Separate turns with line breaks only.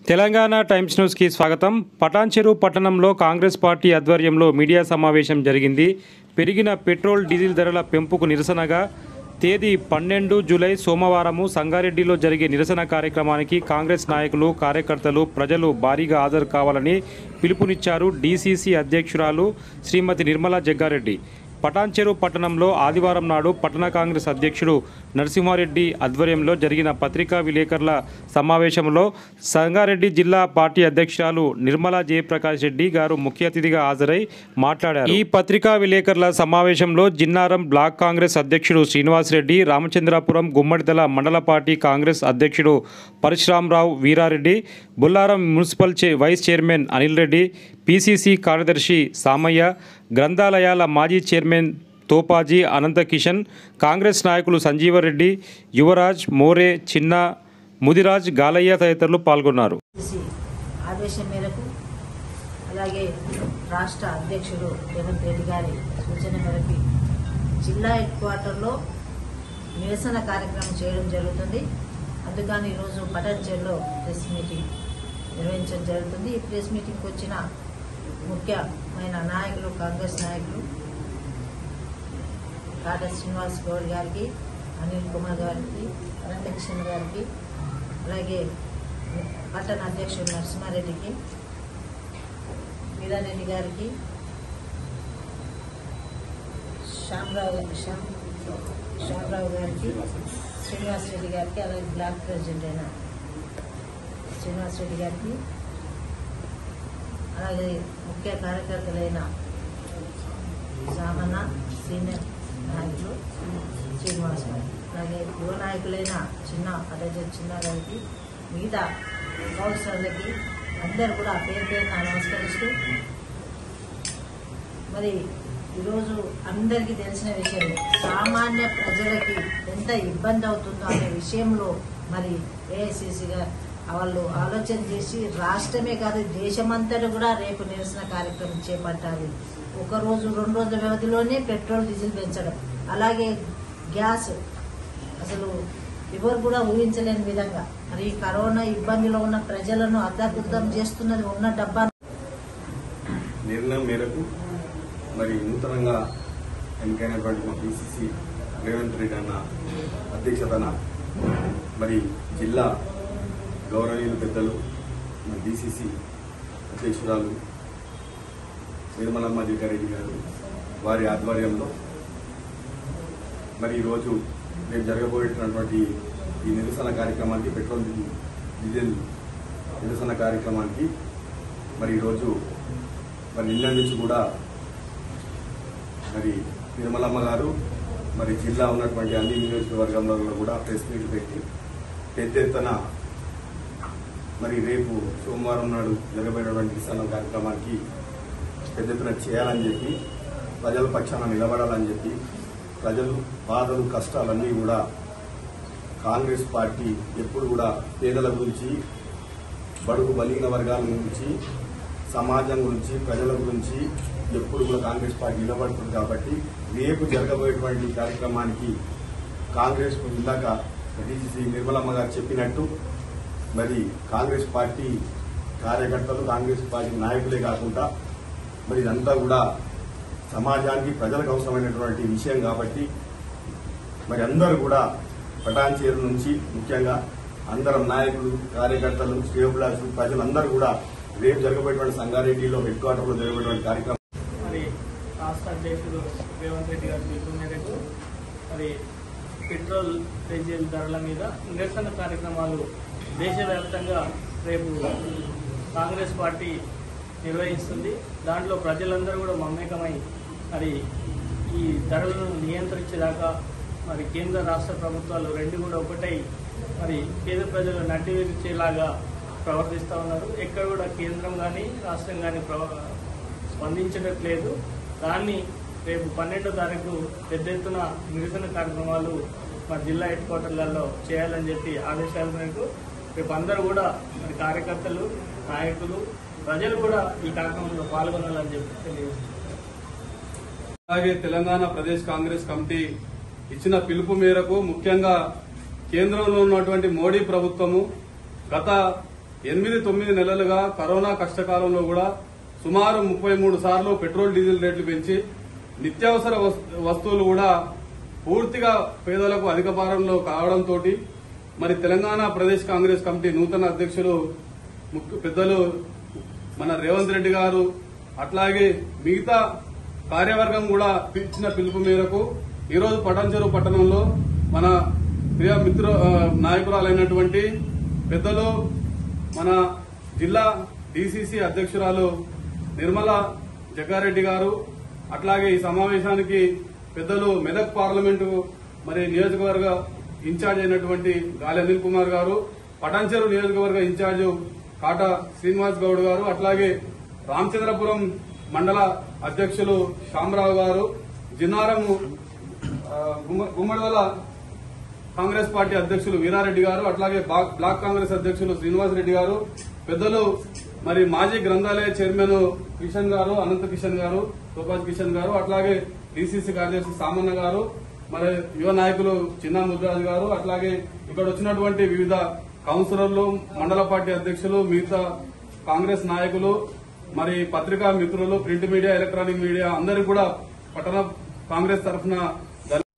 Telangana times న్యూస్కి స్వాగతం పటాన్చెరు పట్టణంలో కాంగ్రెస్ పార్టీ ఆధ్వర్యంలో మీడియా సమావేశం జరిగింది పెరిగిన పెట్రోల్ డీజిల్ ధరల పెంపుకు నిరసనగా తేదీ పన్నెండు జూలై సోమవారము సంగారెడ్డిలో జరిగే నిరసన కార్యక్రమానికి కాంగ్రెస్ నాయకులు కార్యకర్తలు ప్రజలు భారీగా హాజరు కావాలని పిలుపునిచ్చారు డీసీసీ అధ్యక్షురాలు శ్రీమతి నిర్మలా జగ్గారెడ్డి పటాన్చెరు పట్టణంలో ఆదివారం నాడు పట్టణ కాంగ్రెస్ అధ్యక్షుడు నరసింహారెడ్డి ఆధ్వర్యంలో జరిగిన పత్రికా విలేకరుల సమావేశంలో సంగారెడ్డి జిల్లా పార్టీ అధ్యక్షురాలు నిర్మలా జయప్రకాష్ రెడ్డి గారు ముఖ్య అతిథిగా హాజరై మాట్లాడారు ఈ పత్రికా విలేకరుల సమావేశంలో జిన్నారం బ్లాక్ కాంగ్రెస్ అధ్యక్షుడు శ్రీనివాసరెడ్డి రామచంద్రాపురం గుమ్మడిదల మండల పార్టీ కాంగ్రెస్ అధ్యక్షుడు పరశురామరావు వీరారెడ్డి బుల్లారం మున్సిపల్ చే vice chairman Anil Reddy PCC కార్యదర్శి సామయ్య గ్రంథాలయాల మాజీ చైర్మన్ తోపాజీ అనంత కిషన్ కాంగ్రెస్ నాయకులు సంజీవరెడ్డి యువరాజ్ మోరే చిన్న ముదిరాజ్ గాలయ్య తదితరులు పాల్గొన్నారు
చేసి ఆదేశం మేరకు అలాగే రాష్ట్ర అధ్యక్షుడు రేవంత్ రెడ్డి గారి సూచన మేరకు జిల్లా హెడ్ క్వార్టర్లో నిరసన కార్యక్రమం చేయడం జరుగుతుంది అందుకని ఈరోజు పటంచెల్లో ప్రెస్ మీటింగ్ నిర్వహించడం జరుగుతుంది ఈ ప్రెస్ మీటింగ్కి వచ్చిన ముఖ్యమైన నాయకులు కాంగ్రెస్ నాయకులు కాటా శ్రీనివాస్ గౌడ్ గారికి అనిల్ కుమార్ గారికి అనంతకిషన్ గారికి అలాగే పట్టణ అధ్యక్షుడు నరసింహారెడ్డికి వీరారెడ్డి గారికి శ్యామరావు శ్యామ్ శ్యామరావు గారికి శ్రీనివాస్ రెడ్డి గారికి అలాగే బ్లాక్ ప్రెసిడెంట్ అయిన శ్రీనివాస్ రెడ్డి గారికి అలాగే ముఖ్య కార్యకర్తలైన సామన్న సీనియర్ నాయకులు శ్రీనివాస్ గారు అలాగే యువ నాయకులైన చిన్న అడ్డజ చిన్న గారికి మిగతా కౌన్సిలర్లకి అందరు కూడా పేరు పేరున నమస్కరిస్తూ మరి ఈరోజు అందరికీ తెలిసిన విషయం సామాన్య ప్రజలకి ఎంత ఇబ్బంది అవుతుందో అనే విషయంలో మరి ఏఐసిసిగా వాళ్ళు ఆలోచన చేసి రాష్ట్రమే కాదు దేశమంతటా కూడా రేపు నిరసన కార్యక్రమం చేపట్టాలి ఒక రోజు రెండు రోజుల వ్యవధిలోనే పెట్రోల్ డీజిల్ పెంచడం అలాగే గ్యాస్ అసలు ఎవరు కూడా ఊహించలేని విధంగా మరి ఈ కరోనా ఇబ్బందిలో ఉన్న ప్రజలను అర్ధకుద్ధం చేస్తున్నది ఉన్న డబ్బా
నిర్ణయం మేరకు మరి నూతనంగా ఎన్నికైనటువంటి మా పిసిసి రేవంత్ రెడ్డి అన్న అధ్యక్షతన మరి జిల్లా గౌరవనీయులు పెద్దలు మన డిసిసి అధ్యక్షురాలు నిర్మలమ్మ జిగారెడ్డి గారు వారి ఆధ్వర్యంలో మరి ఈరోజు రేపు జరగబోయేటటువంటి ఈ నిరసన కార్యక్రమానికి పెట్రోల్ డీజిల్ నిరసన కార్యక్రమానికి మరి ఈరోజు మరి నిన్న నుంచి కూడా మరి నిర్మలమ్మ గారు మరి జిల్లా ఉన్నటువంటి అన్ని నియోజకవర్గంలో కూడా ప్రెస్ మీట్ పెట్టి పెద్ద ఎత్తున మరి రేపు సోమవారం నాడు జరగబోయేటువంటి నిరసన కార్యక్రమానికి పెద్ద ఎత్తున చేయాలని చెప్పి ప్రజల పక్షాన నిలబడాలని చెప్పి ప్రజలు బాధలు కష్టాలన్నీ కూడా కాంగ్రెస్ పార్టీ ఎప్పుడు కూడా పేదల గురించి బడుగు బలిగిన వర్గాల గురించి సమాజం గురించి ప్రజల గురించి ఎప్పుడు కూడా కాంగ్రెస్ పార్టీ నిలబడుతుంది కాబట్టి రేపు జరగబోయేటువంటి కార్యక్రమానికి కాంగ్రెస్ ఇందాక డీసీసీ నిర్మలమ్మ గారు చెప్పినట్టు మరి కాంగ్రెస్ పార్టీ కార్యకర్తలు కాంగ్రెస్ పార్టీ నాయకులే కాకుండా మరి ఇదంతా కూడా సమాజానికి ప్రజలకు అవసరమైనటువంటి విషయం కాబట్టి మరి అందరూ కూడా పటాన్చేరు నుంచి ముఖ్యంగా అందరం నాయకులు కార్యకర్తలు శ్రేయోభిలాషులు ప్రజలందరూ కూడా రేపు జరగబోయేటువంటి సంగారెడ్డిలో హెడ్ క్వార్టర్లో జరగబోయేటువంటి కార్యక్రమం
మరి రాష్ట్ర అధ్యక్షుడు రేవంత్ రెడ్డి గారి పిలుపు మేరకు మరి పెట్రోల్ డీజిల్ ధరల మీద నిరసన కార్యక్రమాలు దేశవ్యాప్తంగా రేపు కాంగ్రెస్ పార్టీ నిర్వహిస్తుంది దాంట్లో ప్రజలందరూ కూడా మమేకమై మరి ఈ ధరలను నియంత్రించేదాకా మరి కేంద్ర రాష్ట్ర ప్రభుత్వాలు రెండు కూడా ఒకటై మరి పేద ప్రజలు నడ్డి విరిచేలాగా ప్రవర్తిస్తూ ఉన్నారు ఎక్కడ కూడా కేంద్రం కానీ రాష్ట్రం కానీ స్పందించట్లేదు దాన్ని రేపు పన్నెండో తారీఖు పెద్ద ఎత్తున నిరసన కార్యక్రమాలు మా జిల్లా హెడ్ క్వార్టర్లలో చేయాలని చెప్పి ఆదేశాల మేరకు రేపు అందరూ కూడా మరి కార్యకర్తలు నాయకులు ప్రజలు కూడా ఈ కార్యక్రమంలో పాల్గొనాలని చెప్పి తెలియజేస్తున్నారు
అలాగే తెలంగాణ ప్రదేశ్ కాంగ్రెస్ కమిటీ ఇచ్చిన పిలుపు మేరకు ముఖ్యంగా కేంద్రంలో ఉన్నటువంటి మోడీ ప్రభుత్వము గత ఎనిమిది తొమ్మిది నెలలుగా కరోనా కష్టకాలంలో కూడా సుమారు ముప్పై మూడు సార్లు పెట్రోల్ డీజిల్ రేట్లు పెంచి నిత్యావసర వస్- వస్తువులు కూడా పూర్తిగా పేదలకు అధిక భారంలో కావడంతో మరి తెలంగాణ ప్రదేశ్ కాంగ్రెస్ కమిటీ నూతన అధ్యక్షులు ముఖ్య పెద్దలు మన రేవంత్ రెడ్డి గారు అట్లాగే మిగతా కార్యవర్గం కూడా ఇచ్చిన పిలుపు మేరకు ఈరోజు పటాన్చెరు పట్టణంలో మన ప్రియ మిత్ర ఆ, నాయకురాలైనటువంటి పెద్దలు మన జిల్లా డిసిసి అధ్యక్షురాలు నిర్మల జగ్గారెడ్డి గారు అట్లాగే ఈ సమావేశానికి పెద్దలు మెదక్ పార్లమెంటు మరి నియోజకవర్గ ఇన్ఛార్జ్ అయినటువంటి గాలి అనిల్ కుమార్ గారు పటాన్చెరు నియోజకవర్గ ఇన్ఛార్జ్ కాటా శ్రీనివాస్ గౌడ్ గారు అట్లాగే రామచంద్రపురం మండల అధ్యక్షులు శ్యామరావు గారు జిన్నారం ఆ, గుమ్మ- గుమ్మడిదల కాంగ్రెస్ పార్టీ అధ్యక్షులు వీరారెడ్డి గారు అట్లాగే బా- బ్లాక్ కాంగ్రెస్ అధ్యక్షులు శ్రీనివాస్ రెడ్డి గారు పెద్దలు మరి మాజీ గ్రంథాలయ చైర్మన్ కిషన్ గారు అనంత కిషన్ గారు తోపాజ్ కిషన్ గారు అట్లాగే డిసిసి కార్యదర్శి సామన్న గారు మరి యువ నాయకులు చిన్న ముద్రాజు గారు అట్లాగే ఇక్కడ వచ్చినటువంటి వివిధ కౌన్సిలర్లు మండల పార్టీ అధ్యక్షులు మిగతా కాంగ్రెస్ నాయకులు మరి పత్రికా మిత్రులు ప్రింట్ మీడియా ఎలక్ట్రానిక్ మీడియా అందరికీ కూడా పట్టణ కాంగ్రెస్ తరఫున